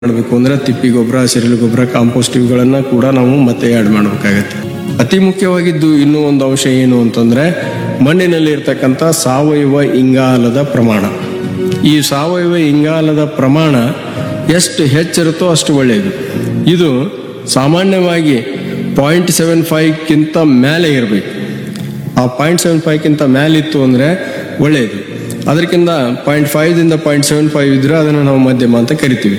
ಮಾಡಬೇಕು ಅಂದ್ರೆ ತಿಪ್ಪಿ ಗೊಬ್ಬರ ಹಸಿರೆಲೆ ಗೊಬ್ಬರ ಕಾಂಪೋಸ್ಟ್ ಇವುಗಳನ್ನ ಕೂಡ ನಾವು ಮತ್ತೆ ಆ್ಯಡ್ ಮಾಡಬೇಕಾಗತ್ತೆ ಅತಿ ಮುಖ್ಯವಾಗಿದ್ದು ಇನ್ನೂ ಒಂದು ಅಂಶ ಏನು ಅಂತಂದ್ರೆ ಮಣ್ಣಿನಲ್ಲಿ ಇರ್ತಕ್ಕಂಥ ಸಾವಯವ ಇಂಗಾಲದ ಪ್ರಮಾಣ ಈ ಸಾವಯವ ಇಂಗಾಲದ ಪ್ರಮಾಣ ಎಷ್ಟು ಹೆಚ್ಚಿರುತ್ತೋ ಅಷ್ಟು ಒಳ್ಳೆಯದು ಇದು ಸಾಮಾನ್ಯವಾಗಿ ಪಾಯಿಂಟ್ ಸೆವೆನ್ ಫೈವ್ಕ್ಕಿಂತ ಮೇಲೆ ಇರಬೇಕು ಆ ಪಾಯಿಂಟ್ ಸೆವೆನ್ ಫೈವ್ಕ್ಕಿಂತ ಮೇಲಿತ್ತು ಅಂದರೆ ಒಳ್ಳೆಯದು ಅದಕ್ಕಿಂತ ಪಾಯಿಂಟ್ ಫೈವ್ದಿಂದ ಪಾಯಿಂಟ್ ಸೆವೆನ್ ಫೈವ್ ಇದ್ರೆ ಅದನ್ನು ನಾವು ಮಧ್ಯಮ ಅಂತ ಕರಿತೀವಿ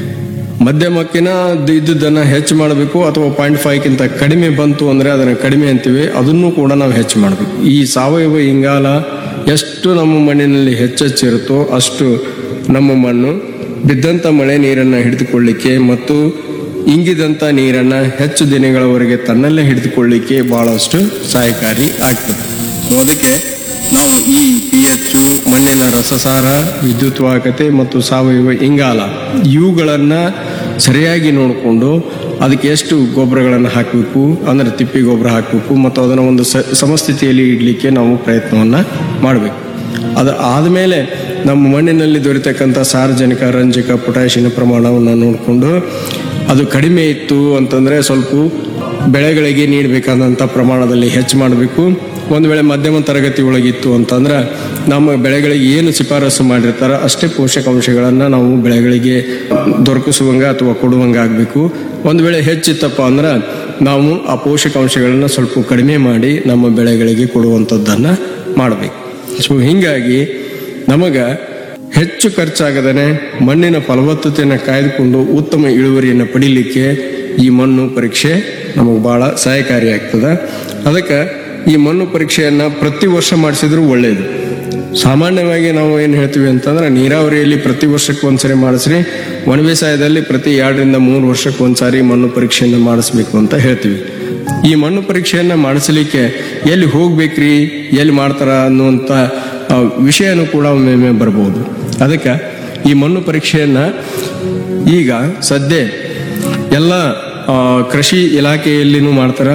ಮಧ್ಯಮಕ್ಕಿನ ಇದ್ದದ್ದನ್ನು ಹೆಚ್ಚು ಮಾಡಬೇಕು ಅಥವಾ ಪಾಯಿಂಟ್ ಫೈವ್ಕ್ಕಿಂತ ಕಡಿಮೆ ಬಂತು ಅಂದರೆ ಅದನ್ನು ಕಡಿಮೆ ಅಂತೀವಿ ಅದನ್ನು ಕೂಡ ನಾವು ಹೆಚ್ಚು ಮಾಡಬೇಕು ಈ ಸಾವಯವ ಇಂಗಾಲ ಎಷ್ಟು ನಮ್ಮ ಮಣ್ಣಿನಲ್ಲಿ ಹೆಚ್ಚೆಚ್ಚಿರುತ್ತೋ ಅಷ್ಟು ನಮ್ಮ ಮಣ್ಣು ಬಿದ್ದಂಥ ಮಳೆ ನೀರನ್ನು ಹಿಡಿದುಕೊಳ್ಳಿಕ್ಕೆ ಮತ್ತು ಇಂಗಿದಂಥ ನೀರನ್ನು ಹೆಚ್ಚು ದಿನಗಳವರೆಗೆ ತನ್ನಲ್ಲೇ ಹಿಡಿದುಕೊಳ್ಳಿಕ್ಕೆ ಬಹಳಷ್ಟು ಸಹಾಯಕಾರಿ ಆಗ್ತದೆ ಸೊ ಅದಕ್ಕೆ ನಾವು ಈ ಪಿ ಎಚ್ ಮಣ್ಣಿನ ರಸಸಾರ ವಿದ್ಯುತ್ ವಾಹಕತೆ ಮತ್ತು ಸಾವಯವ ಇಂಗಾಲ ಇವುಗಳನ್ನು ಸರಿಯಾಗಿ ನೋಡಿಕೊಂಡು ಅದಕ್ಕೆ ಎಷ್ಟು ಗೊಬ್ಬರಗಳನ್ನು ಹಾಕಬೇಕು ಅಂದರೆ ತಿಪ್ಪಿ ಗೊಬ್ಬರ ಹಾಕಬೇಕು ಮತ್ತು ಅದನ್ನು ಒಂದು ಸ ಸಮಸ್ಥಿತಿಯಲ್ಲಿ ಇಡಲಿಕ್ಕೆ ನಾವು ಪ್ರಯತ್ನವನ್ನು ಮಾಡಬೇಕು ಅದು ಆದಮೇಲೆ ನಮ್ಮ ಮಣ್ಣಿನಲ್ಲಿ ದೊರೆತಕ್ಕಂಥ ಸಾರ್ವಜನಿಕ ರಂಜಕ ಪೊಟ್ಯಾಷಿಯನ ಪ್ರಮಾಣವನ್ನು ನೋಡಿಕೊಂಡು ಅದು ಕಡಿಮೆ ಇತ್ತು ಅಂತಂದರೆ ಸ್ವಲ್ಪ ಬೆಳೆಗಳಿಗೆ ನೀಡಬೇಕಾದಂಥ ಪ್ರಮಾಣದಲ್ಲಿ ಹೆಚ್ಚು ಮಾಡಬೇಕು ಒಂದು ವೇಳೆ ಮಧ್ಯಮ ತರಗತಿ ಒಳಗಿತ್ತು ಅಂತಂದ್ರೆ ನಮ್ಮ ಬೆಳೆಗಳಿಗೆ ಏನು ಶಿಫಾರಸು ಮಾಡಿರ್ತಾರ ಅಷ್ಟೇ ಪೋಷಕಾಂಶಗಳನ್ನು ನಾವು ಬೆಳೆಗಳಿಗೆ ದೊರಕಿಸುವಂಗ ಅಥವಾ ಕೊಡುವಂಗ ಆಗಬೇಕು ಒಂದು ವೇಳೆ ಹೆಚ್ಚಿತ್ತಪ್ಪ ಅಂದ್ರೆ ನಾವು ಆ ಪೋಷಕಾಂಶಗಳನ್ನು ಸ್ವಲ್ಪ ಕಡಿಮೆ ಮಾಡಿ ನಮ್ಮ ಬೆಳೆಗಳಿಗೆ ಕೊಡುವಂಥದ್ದನ್ನು ಮಾಡಬೇಕು ಸೊ ಹೀಗಾಗಿ ನಮಗೆ ಹೆಚ್ಚು ಖರ್ಚಾಗದೇ ಮಣ್ಣಿನ ಫಲವತ್ತತೆಯನ್ನು ಕಾಯ್ದುಕೊಂಡು ಉತ್ತಮ ಇಳುವರಿಯನ್ನು ಪಡೀಲಿಕ್ಕೆ ಈ ಮಣ್ಣು ಪರೀಕ್ಷೆ ನಮಗೆ ಭಾಳ ಸಹಾಯಕಾರಿಯಾಗ್ತದೆ ಅದಕ್ಕೆ ಈ ಮಣ್ಣು ಪರೀಕ್ಷೆಯನ್ನು ಪ್ರತಿ ವರ್ಷ ಮಾಡಿಸಿದ್ರು ಒಳ್ಳೆಯದು ಸಾಮಾನ್ಯವಾಗಿ ನಾವು ಏನು ಹೇಳ್ತೀವಿ ಅಂತಂದ್ರೆ ನೀರಾವರಿಯಲ್ಲಿ ಪ್ರತಿ ವರ್ಷಕ್ಕೆ ಒಂದ್ಸರಿ ಮಾಡಿಸ್ರಿ ಒಣ ಬೇಸಾಯದಲ್ಲಿ ಪ್ರತಿ ಎರಡರಿಂದ ಮೂರು ವರ್ಷಕ್ಕೆ ಒಂದ್ಸಾರಿ ಮಣ್ಣು ಪರೀಕ್ಷೆಯನ್ನು ಮಾಡಿಸ್ಬೇಕು ಅಂತ ಹೇಳ್ತೀವಿ ಈ ಮಣ್ಣು ಪರೀಕ್ಷೆಯನ್ನು ಮಾಡಿಸಲಿಕ್ಕೆ ಎಲ್ಲಿ ಹೋಗ್ಬೇಕ್ರಿ ಎಲ್ಲಿ ಮಾಡ್ತಾರ ಅನ್ನುವಂಥ ಆ, ವಿಷಯನೂ ಕೂಡ ಒಮ್ಮೊಮ್ಮೆ ಬರ್ಬೋದು ಅದಕ್ಕೆ ಈ ಮಣ್ಣು ಪರೀಕ್ಷೆಯನ್ನು ಈಗ ಸದ್ಯ ಎಲ್ಲ ಆ, ಕೃಷಿ ಇಲಾಖೆಯಲ್ಲಿನೂ ಮಾಡ್ತಾರ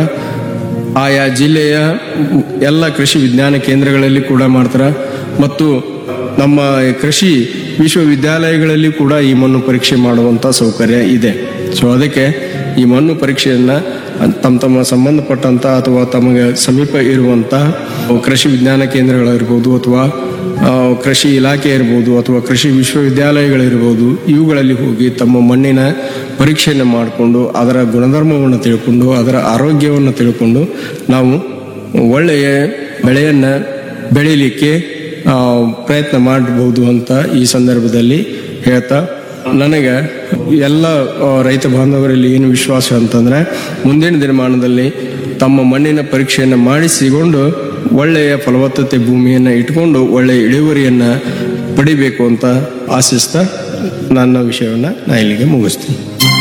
ಆಯಾ ಜಿಲ್ಲೆಯ ಎಲ್ಲ ಕೃಷಿ ವಿಜ್ಞಾನ ಕೇಂದ್ರಗಳಲ್ಲಿ ಕೂಡ ಮಾಡ್ತಾರ ಮತ್ತು ನಮ್ಮ ಕೃಷಿ ವಿಶ್ವವಿದ್ಯಾಲಯಗಳಲ್ಲಿ ಕೂಡ ಈ ಮಣ್ಣು ಪರೀಕ್ಷೆ ಮಾಡುವಂಥ ಸೌಕರ್ಯ ಇದೆ ಸೊ ಅದಕ್ಕೆ ಈ ಮಣ್ಣು ಪರೀಕ್ಷೆಯನ್ನು ತಮ್ಮ ತಮ್ಮ ಸಂಬಂಧಪಟ್ಟಂತ ಅಥವಾ ತಮಗೆ ಸಮೀಪ ಇರುವಂಥ ಕೃಷಿ ವಿಜ್ಞಾನ ಕೇಂದ್ರಗಳಿರ್ಬೋದು ಅಥವಾ ಆ, ಕೃಷಿ ಇಲಾಖೆ ಇರ್ಬೋದು ಅಥವಾ ಕೃಷಿ ವಿಶ್ವವಿದ್ಯಾಲಯಗಳಿರ್ಬೋದು ಇವುಗಳಲ್ಲಿ ಹೋಗಿ ತಮ್ಮ ಮಣ್ಣಿನ ಪರೀಕ್ಷೆಯನ್ನು ಮಾಡಿಕೊಂಡು ಅದರ ಗುಣಧರ್ಮವನ್ನು ತಿಳ್ಕೊಂಡು ಅದರ ಆರೋಗ್ಯವನ್ನು ತಿಳ್ಕೊಂಡು ನಾವು ಒಳ್ಳೆಯ ಬೆಳೆಯನ್ನು ಬೆಳೀಲಿಕ್ಕೆ ಆ, ಪ್ರಯತ್ನ ಮಾಡಬಹುದು ಅಂತ ಈ ಸಂದರ್ಭದಲ್ಲಿ ಹೇಳ್ತಾ ನನಗೆ ಎಲ್ಲ ಆ, ರೈತ ಬಾಂಧವರಲ್ಲಿ ಏನು ವಿಶ್ವಾಸ ಅಂತಂದ್ರೆ ಮುಂದಿನ ದಿನಮಾನದಲ್ಲಿ ತಮ್ಮ ಮಣ್ಣಿನ ಪರೀಕ್ಷೆಯನ್ನು ಮಾಡಿಸಿಕೊಂಡು ಒಳ್ಳೆಯ ಫಲವತ್ತತೆ ಭೂಮಿಯನ್ನು ಇಟ್ಕೊಂಡು ಒಳ್ಳೆಯ ಇಳುವರಿಯನ್ನು ಪಡಿಬೇಕು ಅಂತ ಆಶಿಸ್ತಾ ನನ್ನ ವಿಷಯವನ್ನು ನಾ ಇಲ್ಲಿಗೆ ಮುಗಿಸ್ತೀನಿ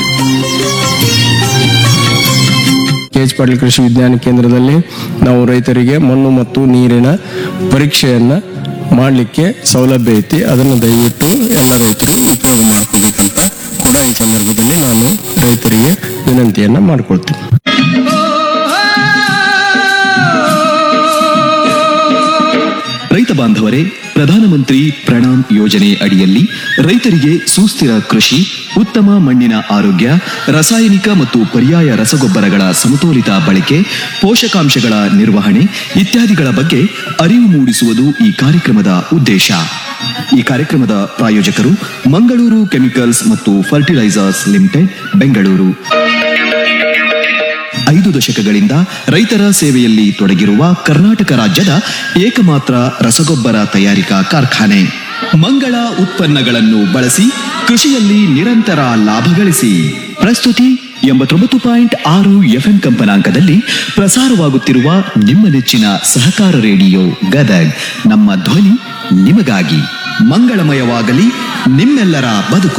ಕೆ ಎಚ್ ಪಾಟೀಲ್ ಕೃಷಿ ವಿಜ್ಞಾನ ಕೇಂದ್ರದಲ್ಲಿ ನಾವು ರೈತರಿಗೆ ಮಣ್ಣು ಮತ್ತು ನೀರಿನ ಪರೀಕ್ಷೆಯನ್ನ ಮಾಡಲಿಕ್ಕೆ ಸೌಲಭ್ಯ ಐತಿ ಅದನ್ನು ದಯವಿಟ್ಟು ಎಲ್ಲ ರೈತರು ಉಪಯೋಗ ಮಾಡ್ಕೋಬೇಕಂತ ಕೂಡ ಈ ಸಂದರ್ಭದಲ್ಲಿ ನಾನು ರೈತರಿಗೆ ವಿನಂತಿಯನ್ನ ಮಾಡ್ಕೊಳ್ತೀನಿ ರೈತ ಬಾಂಧವರೇ ಪ್ರಧಾನಮಂತ್ರಿ ಪ್ರಣಾಮ್ ಯೋಜನೆ ಅಡಿಯಲ್ಲಿ ರೈತರಿಗೆ ಸುಸ್ಥಿರ ಕೃಷಿ ಉತ್ತಮ ಮಣ್ಣಿನ ಆರೋಗ್ಯ ರಾಸಾಯನಿಕ ಮತ್ತು ಪರ್ಯಾಯ ರಸಗೊಬ್ಬರಗಳ ಸಮತೋಲಿತ ಬಳಕೆ ಪೋಷಕಾಂಶಗಳ ನಿರ್ವಹಣೆ ಇತ್ಯಾದಿಗಳ ಬಗ್ಗೆ ಅರಿವು ಮೂಡಿಸುವುದು ಈ ಕಾರ್ಯಕ್ರಮದ ಉದ್ದೇಶ ಈ ಕಾರ್ಯಕ್ರಮದ ಪ್ರಾಯೋಜಕರು ಮಂಗಳೂರು ಕೆಮಿಕಲ್ಸ್ ಮತ್ತು ಫರ್ಟಿಲೈಸರ್ಸ್ ಲಿಮಿಟೆಡ್ ಬೆಂಗಳೂರು ಐದು ದಶಕಗಳಿಂದ ರೈತರ ಸೇವೆಯಲ್ಲಿ ತೊಡಗಿರುವ ಕರ್ನಾಟಕ ರಾಜ್ಯದ ಏಕಮಾತ್ರ ರಸಗೊಬ್ಬರ ತಯಾರಿಕಾ ಕಾರ್ಖಾನೆ ಮಂಗಳ ಉತ್ಪನ್ನಗಳನ್ನು ಬಳಸಿ ಕೃಷಿಯಲ್ಲಿ ನಿರಂತರ ಲಾಭ ಗಳಿಸಿ ಪ್ರಸ್ತುತಿ ಎಂಬತ್ತೊಂಬತ್ತು ಪಾಯಿಂಟ್ ಆರು ಎಫ್ಎಂ ಕಂಪನಾಂಕದಲ್ಲಿ ಪ್ರಸಾರವಾಗುತ್ತಿರುವ ನಿಮ್ಮ ನೆಚ್ಚಿನ ಸಹಕಾರ ರೇಡಿಯೋ ಗದಗ್ ನಮ್ಮ ಧ್ವನಿ ನಿಮಗಾಗಿ ಮಂಗಳಮಯವಾಗಲಿ ನಿಮ್ಮೆಲ್ಲರ ಬದುಕು